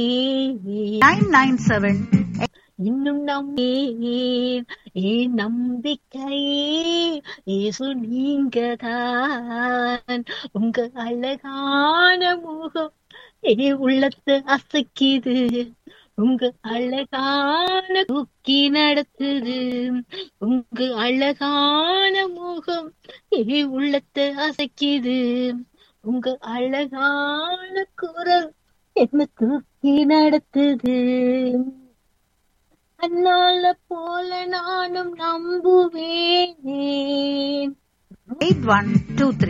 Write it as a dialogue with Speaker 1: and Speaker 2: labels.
Speaker 1: nine nine seven
Speaker 2: இன்னும் நம்பேன் ஏன் நம்பிக்கையே இயேசு நீங்கதான் உங்க அழகான முகம் ஏ உள்ளத்தை அசைக்குது உங்க அழகான தூக்கி நடத்துது உங்க அழகான முகம் ஏ உள்ளத்தை அசைக்குது உங்க அழகான குரல் என்ன தூக்கி நடத்துது அண்ணால போல நானும் நம்புவேன்
Speaker 1: எயிட் ஒன் டூ த்ரீ